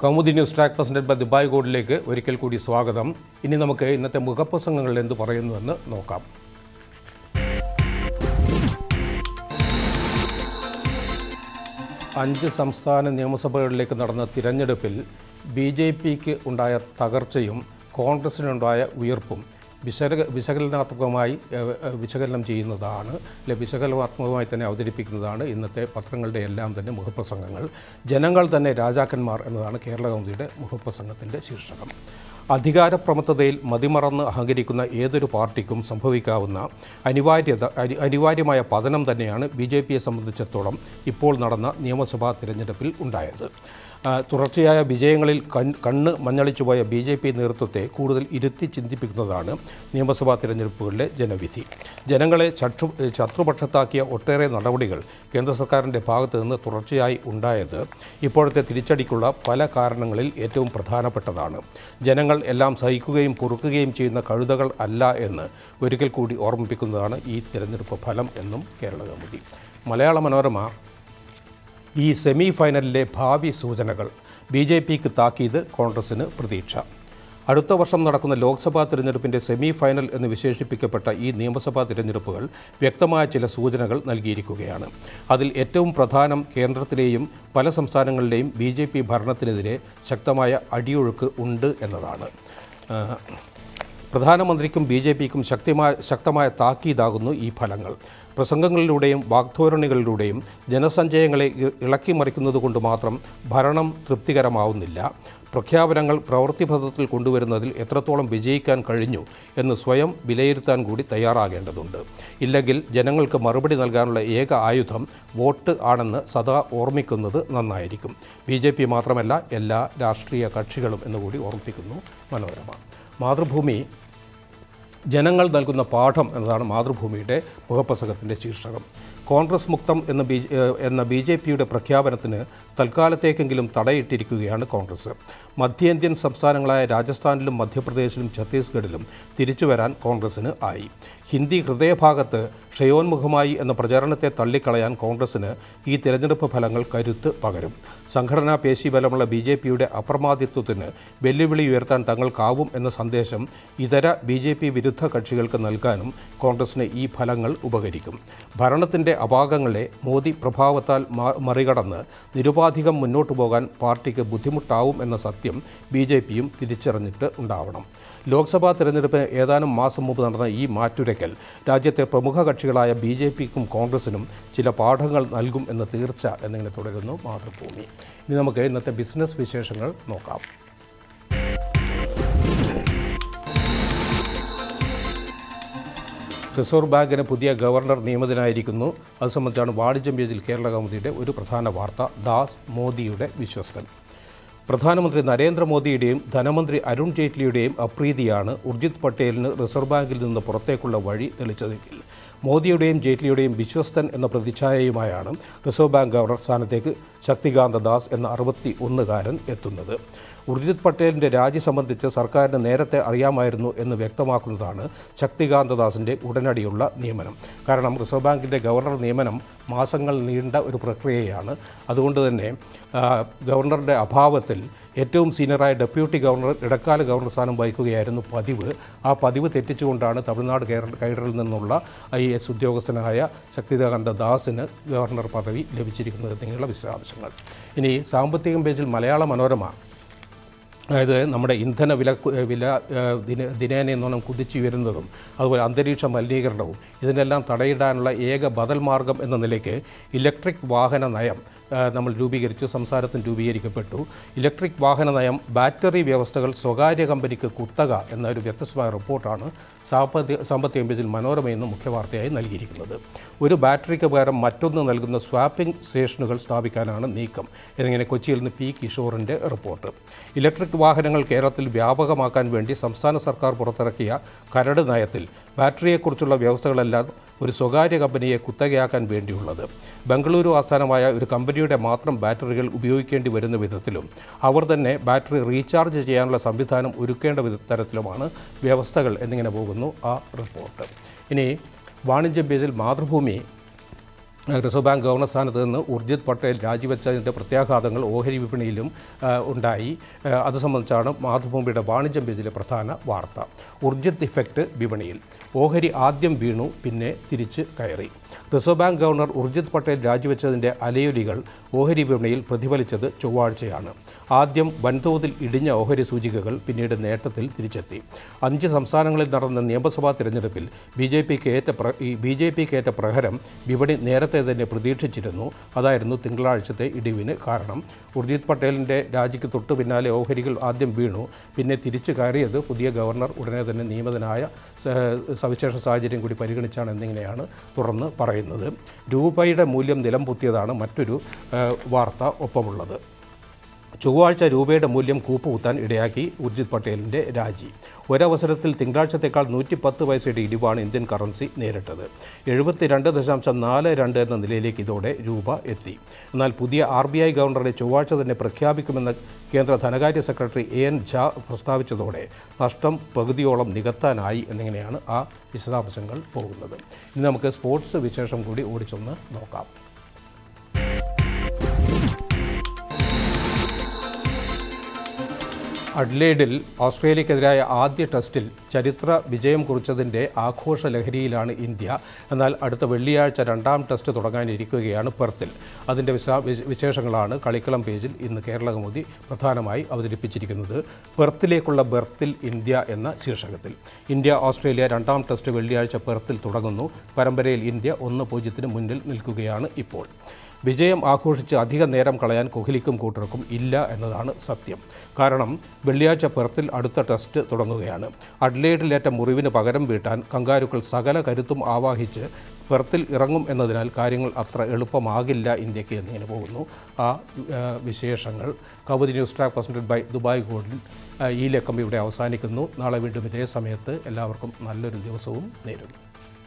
Kaumudi news track presented by Dubai ഗോഡിലേക്ക് ഒരിക്കൽ കൂടി സ്വാഗതം ഇനി നമുക്ക് ഇന്നത്തെ മുഖപ്രസംഗങ്ങൾ എന്ത് പറയുന്നുവെന്ന് നോക്കാം അഞ്ച് സംസ്ഥാന നിയമസഭകളിലേക്ക് നടന്ന തിരഞ്ഞെടുപ്പിൽ ബി ജെ പിക്ക് ഉണ്ടായ തകർച്ചയും കോൺഗ്രസിനുണ്ടായ ഉയർപ്പും വിശക വിശകലനാത്മകമായി ഏഹ്, ഏഹ്, വിശകലനം ചെയ്യുന്നതാണ് അല്ലെ വിശകലനാത്മകമായി തന്നെ അവതരിപ്പിക്കുന്നതാണ് ഇന്നത്തെ പത്രങ്ങളുടെ എല്ലാം തന്നെ മുഖപ്രസംഗങ്ങൾ ജനങ്ങൾ തന്നെ രാജാക്കന്മാർ എന്നതാണ് കേരള കൗമുദിയുടെ മുഖപ്രസംഗത്തിൻ്റെ ശീർഷകം അധികാരപ്രമത്തതയിൽ മതിമറന്ന് അഹങ്കരിക്കുന്ന ഏതൊരു പാർട്ടിക്കും സംഭവിക്കാവുന്ന അനിവാര്യത അനി- അനിവാര്യമായ പതനം തന്നെയാണ് ബി ജെ പിയെ സംബന്ധിച്ചിടത്തോളം ഇപ്പോൾ നടന്ന നിയമസഭാ തിരഞ്ഞെടുപ്പിൽ ഉണ്ടായത് ആ, തുടർച്ചയായ വിജയങ്ങളിൽ കൺ കണ്ണ് മഞ്ഞളിച്ചുപോയ ബി ജെ പി നേതൃത്വത്തെ കൂടുതൽ ഇരുത്തി ചിന്തിപ്പിക്കുന്നതാണ് നിയമസഭാ തിരഞ്ഞെടുപ്പുകളിലെ ജനവിധി ജനങ്ങളെ ശത്രു ശത്രുപക്ഷത്താക്കിയ ഒട്ടേറെ നടപടികൾ കേന്ദ്ര സർക്കാരിൻ്റെ ഭാഗത്തു നിന്ന് തുടർച്ചയായി ഉണ്ടായത് ഇപ്പോഴത്തെ തിരിച്ചടിക്കുള്ള പല കാരണങ്ങളിൽ ഏറ്റവും പ്രധാനപ്പെട്ടതാണ് ജനങ്ങൾ എല്ലാം സഹിക്കുകയും പൊറുക്കുകയും ചെയ്യുന്ന കഴുതകൾ അല്ല എന്ന് ഒരിക്കൽ കൂടി ഓർമ്മിപ്പിക്കുന്നതാണ് ഈ തിരഞ്ഞെടുപ്പ് ഫലം എന്നും കേരള കൗമുദി മലയാള മനോരമ ഈ സെമി ഫൈനലിലെ ഭാവി സൂചനകൾ ബി ജെ പിക്ക് താക്കീത് കോൺഗ്രസിന് പ്രതീക്ഷ അടുത്ത വർഷം നടക്കുന്ന ലോക്സഭാ തിരഞ്ഞെടുപ്പിൻ്റെ സെമി ഫൈനൽ എന്ന് വിശേഷിപ്പിക്കപ്പെട്ട ഈ നിയമസഭാ തിരഞ്ഞെടുപ്പുകൾ വ്യക്തമായ ചില സൂചനകൾ നൽകിയിരിക്കുകയാണ് അതിൽ ഏറ്റവും പ്രധാനം കേന്ദ്രത്തിലെയും പല സംസ്ഥാനങ്ങളിലെയും ബി ജെ പി ഭരണത്തിനെതിരെ ശക്തമായ അടിയൊഴുക്ക് ഉണ്ട് എന്നതാണ് ആ, പ്രധാനമന്ത്രിക്കും ബി ജെ പിക്കും ശക്തിമായ ശക്തമായ താക്കീതാകുന്നു ഈ ഫലങ്ങൾ പ്രസംഗങ്ങളിലൂടെയും വാഗ്ധോരണികളിലൂടെയും ജനസഞ്ചയങ്ങളെ ഇ- ഇളക്കിമറിക്കുന്നത് കൊണ്ട് മാത്രം ഭരണം തൃപ്തികരമാവുന്നില്ല പ്രഖ്യാപനങ്ങൾ പ്രവൃത്തിപഥത്തിൽ കൊണ്ടുവരുന്നതിൽ എത്രത്തോളം വിജയിക്കാൻ കഴിഞ്ഞു എന്ന് സ്വയം വിലയിരുത്താൻ കൂടി തയ്യാറാകേണ്ടതുണ്ട് ഇല്ലെങ്കിൽ ജനങ്ങൾക്ക് മറുപടി നൽകാനുള്ള ഏക ആയുധം വോട്ട് ആണെന്ന് സദാ ഓർമ്മിക്കുന്നത് നന്നായിരിക്കും ബി ജെ പി മാത്രമല്ല എല്ലാ രാഷ്ട്രീയ കക്ഷികളും എന്നുകൂടി ഓർമ്മിപ്പിക്കുന്നു മനോരമ മാതൃഭൂമി ജനങ്ങൾ നൽകുന്ന പാഠം എന്നതാണ് മാതൃഭൂമിയുടെ മുഖപ്രസംഗത്തിൻ്റെ ശീർഷകം കോൺഗ്രസ് മുക്തം എന്ന ബി ഏഹ് എന്ന ബി ജെ പിയുടെ പ്രഖ്യാപനത്തിന് തൽക്കാലത്തേക്കെങ്കിലും തടയിട്ടിരിക്കുകയാണ് കോൺഗ്രസ് മധ്യേന്ത്യൻ സംസ്ഥാനങ്ങളായ രാജസ്ഥാനിലും മധ്യപ്രദേശിലും ഛത്തീസ്ഗഡിലും തിരിച്ചു വരാൻ കോൺഗ്രസിന് ആയി ഹിന്ദി ഹൃദയഭാഗത്ത് ക്ഷയോന്മുഖമായി എന്ന പ്രചാരണത്തെ തള്ളിക്കളയാൻ കോൺഗ്രസിന് ഈ തിരഞ്ഞെടുപ്പ് ഫലങ്ങൾ കരുത്ത് പകരും സംഘടനാ പേശി ബലമുള്ള ബി ജെ പിയുടെ അപ്രമാദിത്വത്തിന് വെല്ലുവിളി ഉയർത്താൻ തങ്ങൾക്കാവും എന്ന സന്ദേശം ഇതര ബി ജെ പി വിരുദ്ധ കക്ഷികൾക്ക് നൽകാനും കോൺഗ്രസിന് ഈ ഫലങ്ങൾ ഉപകരിക്കും ഭരണത്തിൻ്റെ അപാകങ്ങളെ മോദി പ്രഭാവത്താൽ മ- മറികടന്ന് നിരുപാധികം മുന്നോട്ടു പോകാൻ പാർട്ടിക്ക് ബുദ്ധിമുട്ടാവും എന്ന സത്യം ബി ജെ പിയും തിരിച്ചറിഞ്ഞിട്ട് ഉണ്ടാവണം ലോക്സഭാ തെരഞ്ഞെടുപ്പിന് ഏതാനും മാസം മുമ്പ് നടന്ന ഈ മാറ്റുരയ്ക്കൽ രാജ്യത്തെ പ്രമുഖ കക്ഷികളായ ബി ജെ പിക്കും കോൺഗ്രസിനും ചില പാഠങ്ങൾ നൽകും എന്ന് തീർച്ച എന്നിങ്ങനെ തുടരുന്നു മാതൃഭൂമി ഇനി നമുക്ക് ഇന്നത്തെ ബിസിനസ് വിശേഷങ്ങൾ നോക്കാം റിസർവ് ബാങ്കിന് പുതിയ ഗവർണർ നിയമിതനായിരിക്കുന്നു അത് സംബന്ധിച്ചാണ് വാണിജ്യം പേജിൽ കേരള കൗമുദിയുടെ ഒരു പ്രധാന വാർത്ത ദാസ് മോദിയുടെ വിശ്വസ്തൻ പ്രധാനമന്ത്രി നരേന്ദ്രമോദിയുടെയും ധനമന്ത്രി അരുൺ ജെയ്റ്റ്ലിയുടെയും അപ്രീതിയാണ് ഉർജിത് പട്ടേലിന് റിസർവ് ബാങ്കിൽ നിന്ന് പുറത്തേക്കുള്ള വഴി തെളിച്ചതെങ്കിൽ മോദിയുടെയും ജെയ്റ്റ്ലിയുടെയും വിശ്വസ്തൻ എന്ന പ്രതിച്ഛായയുമായാണ് റിസർവ് ബാങ്ക് ഗവർണർ സ്ഥാനത്തേക്ക് ശക്തികാന്ത ദാസ് എന്ന അറുപത്തി ഒന്നുകാരൻ എത്തുന്നത് ഉർജിത് പട്ടേലിൻ്റെ രാജി സംബന്ധിച്ച് സർക്കാരിന് നേരത്തെ അറിയാമായിരുന്നു എന്ന് വ്യക്തമാക്കുന്നതാണ് ശക്തികാന്ത ദാസിൻ്റെ ഉടനടിയുള്ള നിയമനം കാരണം റിസർവ് ബാങ്കിൻ്റെ ഗവർണർ നിയമനം മാസങ്ങൾ നീണ്ട ഒരു പ്രക്രിയയാണ് അതുകൊണ്ട് തന്നെ ആ, ഗവർണറുടെ അഭാവത്തിൽ ഏറ്റവും സീനിയറായ ഡെപ്യൂട്ടി ഗവർണർ ഇടക്കാല ഗവർണർ സ്ഥാനം വഹിക്കുകയായിരുന്നു പതിവ് ആ പതിവ് തെറ്റിച്ചുകൊണ്ടാണ് തമിഴ്നാട് കേരള കൈഡറിൽ നിന്നുള്ള ഐ എസ് ഉദ്യോഗസ്ഥനായ ശക്തികാന്ത ദാസിന് ഗവർണർ പദവി ലഭിച്ചിരിക്കുന്നത് എന്നിങ്ങനെയുള്ള വിശദാംശങ്ങൾ ഇനി സാമ്പത്തികം പേജിൽ മലയാള മനോരമ അതായത് നമ്മുടെ ഇന്ധന വില കു- വില ഏഹ്, ദിന ദിനേന എന്നോണം കുതിച്ചുയരുന്നതും അതുപോലെ അന്തരീക്ഷ മലിനീകരണവും ഇതിനെല്ലാം തടയിടാനുള്ള ഏക ബദൽ മാർഗം എന്ന നിലയ്ക്ക് ഇലക്ട്രിക് വാഹന നയം ഏഹ്, നമ്മൾ രൂപീകരിച്ചു സംസ്ഥാനത്തിന് രൂപീകരിക്കപ്പെട്ടു ഇലക്ട്രിക് വാഹന നയം ബാറ്ററി വ്യവസ്ഥകൾ സ്വകാര്യ കമ്പനിക്ക് കുത്തക എന്ന ഒരു വ്യത്യസ്തമായ റിപ്പോർട്ടാണ് സാമ്പത്തിക സാമ്പത്തിക പേജിൽ മനോരമ എന്ന മുഖ്യവാർത്തയായി നൽകിയിരിക്കുന്നത് ഒരു ബാറ്ററിക്ക് പകരം മറ്റൊന്ന് നൽകുന്ന സ്വാപ്പിംഗ് സ്റ്റേഷനുകൾ സ്ഥാപിക്കാനാണ് നീക്കം എന്നിങ്ങനെ കൊച്ചിയിൽ നിന്ന് പി കിഷോറിൻ്റെ റിപ്പോർട്ട് ഇലക്ട്രിക് വാഹനങ്ങൾ കേരളത്തിൽ വ്യാപകമാക്കാൻ വേണ്ടി സംസ്ഥാന സർക്കാർ പുറത്തിറക്കിയ കരട് നയത്തിൽ ബാറ്ററിയെക്കുറിച്ചുള്ള വ്യവസ്ഥകളെല്ലാം ഒരു സ്വകാര്യ കമ്പനിയെ കുത്തകയാക്കാൻ വേണ്ടിയുള്ളത് ബംഗളൂരു ആസ്ഥാനമായ ഒരു കമ്പനിയുടെ മാത്രം ബാറ്ററികൾ ഉപയോഗിക്കേണ്ടി വരുന്ന വിധത്തിലും അവർ തന്നെ ബാറ്ററി റീചാർജ് ചെയ്യാനുള്ള സംവിധാനം ഒരുക്കേണ്ട വിധ തരത്തിലുമാണ് വ്യവസ്ഥകൾ എന്നിങ്ങനെ പോകുന്നു ആ റിപ്പോർട്ട് ഇനി വാണിജ്യ പേജിൽ മാതൃഭൂമി റിസർവ് ബാങ്ക് ഗവർണർ സ്ഥാനത്ത് നിന്ന് ഉർജിത് പട്ടേൽ രാജിവെച്ചതിൻ്റെ പ്രത്യാഘാതങ്ങൾ ഓഹരി വിപണിയിലും ആ, ഉണ്ടായി ആ, അത് സംബന്ധിച്ചാണ് മാതൃഭൂമിയുടെ വാണിജ്യം പേജിലെ പ്രധാന വാർത്ത ഉർജിത് ഇഫക്റ്റ് വിപണിയിൽ ഓഹരി ആദ്യം വീണു പിന്നെ തിരിച്ച് കയറി reserve bank governor Urjit Patel രാജിവെച്ചതിൻ്റെ അലയൊലികൾ ഓഹരി വിപണിയിൽ പ്രതിഫലിച്ചത് ചൊവ്വാഴ്ചയാണ് ആദ്യം വൻതോതിൽ ഇടിഞ്ഞ ഓഹരി സൂചികകൾ പിന്നീട് നേട്ടത്തിൽ തിരിച്ചെത്തി അഞ്ച് സംസ്ഥാനങ്ങളിൽ നടന്ന നിയമസഭാ തിരഞ്ഞെടുപ്പിൽ ബി ജെ പിക്ക് ഏറ്റ പ്ര ഈ ബി ജെ പിക്ക് ഏറ്റ പ്രഹരം വിപണി നേരത്തെ തന്നെ പ്രതീക്ഷിച്ചിരുന്നു അതായിരുന്നു തിങ്കളാഴ്ചത്തെ ഇടിവിന് കാരണം ഉർജിത് പട്ടേലിൻ്റെ രാജിക്ക് തൊട്ടു പിന്നാലെ ഓഹരികൾ ആദ്യം വീണു പിന്നെ തിരിച്ചു കയറിയത് പുതിയ ഗവർണർ ഉടനെ തന്നെ നിയമിതനായ സ- സവിശേഷ സാഹചര്യം കൂടി പരിഗണിച്ചാണ് എന്നിങ്ങനെയാണ് തുടർന്ന് പറയുന്നത് രൂപയുടെ മൂല്യം നിലംപൊത്തിയതാണ് മറ്റൊരു ഏഹ്, വാർത്ത ഒപ്പമുള്ളത് ചൊവ്വാഴ്ച രൂപയുടെ മൂല്യം കൂപ്പുകുത്താൻ ഇടയാക്കി ഉർജിത് പട്ടേലിൻ്റെ രാജി ഒരവസരത്തിൽ തിങ്കളാഴ്ചത്തേക്കാൾ നൂറ്റി പത്ത് പൈസയുടെ ഇടിവാണ് ഇന്ത്യൻ കറൻസി നേരിട്ടത് എഴുപത്തി രണ്ട് ദശാംശം നാല് രണ്ട് എന്ന നിലയിലേക്ക് ഇതോടെ രൂപ എത്തി എന്നാൽ പുതിയ ആർ ബി ഐ ഗവർണറെ ചൊവ്വാഴ്ച തന്നെ പ്രഖ്യാപിക്കുമെന്ന കേന്ദ്ര ധനകാര്യ സെക്രട്ടറി എ എൻ ഝാ പ്രസ്താവിച്ചതോടെ നഷ്ടം പകുതിയോളം നികത്താനായി എന്നിങ്ങനെയാണ് ആ വിശദാംശങ്ങൾ പോകുന്നത് ഇനി നമുക്ക് സ്പോർട്സ് വിശേഷം കൂടി ഓടിച്ചൊന്ന് നോക്കാം അഡ്ലേഡിൽ ഓസ്ട്രേലിയക്കെതിരായ ആദ്യ ടെസ്റ്റിൽ ചരിത്ര വിജയം കുറിച്ചതിൻ്റെ ആഘോഷ ലഹരിയിലാണ് ഇന്ത്യ എന്നാൽ അടുത്ത വെള്ളിയാഴ്ച രണ്ടാം ടെസ്റ്റ് തുടങ്ങാനിരിക്കുകയാണ് പെർത്തിൽ അതിൻ്റെ വിശാ വിശ- വിശേഷങ്ങളാണ് കളിക്കളം പേജിൽ ഇന്ന് കേരളകൗമുദി പ്രധാനമായി അവതരിപ്പിച്ചിരിക്കുന്നത് പെർത്തിലേക്കുള്ള ബെർത്തിൽ ഇന്ത്യ എന്ന ശീർഷകത്തിൽ ഇന്ത്യ ഓസ്ട്രേലിയ രണ്ടാം ടെസ്റ്റ് വെള്ളിയാഴ്ച പെർത്തിൽ തുടങ്ങുന്നു പരമ്പരയിൽ ഇന്ത്യ ഒന്ന് പൂജ്യത്തിന് മുന്നിൽ നിൽക്കുകയാണ് ഇപ്പോൾ വിജയം ആഘോഷിച്ച് അധിക നേരം കളയാൻ കോഹ്ലിക്കും കൂട്ടർക്കും ഇല്ല എന്നതാണ് സത്യം കാരണം വെള്ളിയാഴ്ച പെർത്തിൽ അടുത്ത ടെസ്റ്റ് തുടങ്ങുകയാണ് അഡ്ലേഡിലേറ്റ മുറിവിന് പകരം വീട്ടാൻ കങ്കാരുക്കൾ സകല കരുത്തും ആവാഹിച്ച് പെർത്തിൽ ഇറങ്ങും എന്നതിനാൽ കാര്യങ്ങൾ അത്ര എളുപ്പമാകില്ല ഇന്ത്യക്ക് എന്നിങ്ങനെ പോകുന്നു ആ ആ, വിശേഷങ്ങൾ Kaumudi news track presented by Dubai ഗോൾഡിൽ ആ, ഈ ലക്കം ഇവിടെ അവസാനിക്കുന്നു നാളെ വീണ്ടും ഇതേ സമയത്ത് എല്ലാവർക്കും നല്ലൊരു ദിവസവും നേരുന്നു